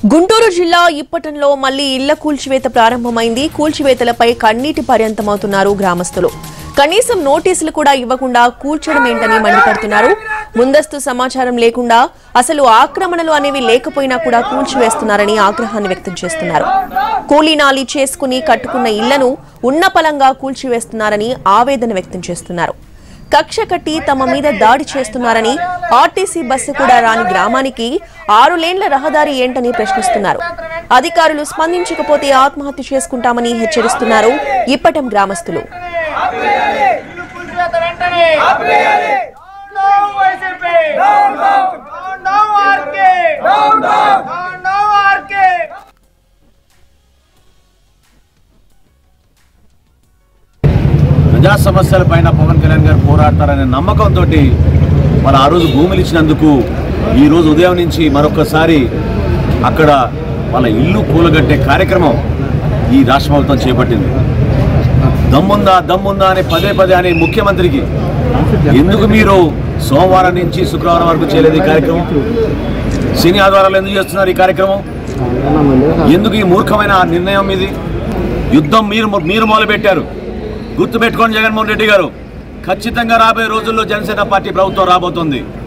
గుంటూరు జిల్లా ఇప్పటంలో మళ్లీ ఇళ్ల కూల్చివేత ప్రారంభమైంది కూల్చివేతలపై కన్నీటి పర్యంతమవుతున్నారు గ్రామస్తులు కనీసం నోటీసులు కూడా ఇవ్వకుండా కూల్చడం ఏంటని మండిపడుతున్నారు ముందస్తు సమాచారం లేకుండా అసలు ఆక్రమణలు అనేవి లేకపోయినా కూడా కూల్చివేస్తున్నారని ఆగ్రహాన్ని వ్యక్తం చేస్తున్నారు కూలీనాలి చేసుకుని కట్టుకున్న ఇళ్లను ఉన్నపలంగా కూల్చివేస్తున్నారని ఆవేదన వ్యక్తం చేస్తున్నారు కక్ష కట్టి తమ మీద దాడి చేస్తున్నారని ఆర్టీసీ బస్సు కూడా రాని గ్రామానికి ఆరు లేన్ల రహదారి ఏంటని ప్రశ్నిస్తున్నారు అధికారులు స్పందించకపోతే ఆత్మహత్య చేసుకుంటామని హెచ్చరిస్తున్నారు ఇప్పటం గ్రామస్తులు కూల్చివేత వెంటనే down down YCP down down down down RK down down down down RK ప్రజా సమస్యల పైన పవన్ కళ్యాణ్ గారు పోరాడతారనే నమ్మకంతో మరి ఆ రోజు భూములు ఇచ్చినందుకు ఈ రోజు ఉదయం నుంచి మరొకసారి అక్కడ వాళ్ళ ఇల్లు కూలగట్టే కార్యక్రమం ఈ రాష్ట్ర ప్రభుత్వం చేపట్టింది దమ్ముందా దమ్ముందా అని పదే పదే అని ముఖ్యమంత్రికి ఎందుకు మీరు సోమవారం నుంచి శుక్రవారం వరకు చేయలేదు ఈ కార్యక్రమం శని ఆదివారాలు ఎందుకు చేస్తున్నారు ఈ కార్యక్రమం ఎందుకు ఈ మూర్ఖమైన నిర్ణయం ఇది యుద్ధం మీరు మీరు మొదలుపెట్టారు గుర్తుపెట్టుకోండి జగన్మోహన్ రెడ్డి గారు ఖచ్చితంగా రాబోయే రోజుల్లో జనసేన పార్టీ ప్రభుత్వం రాబోతుంది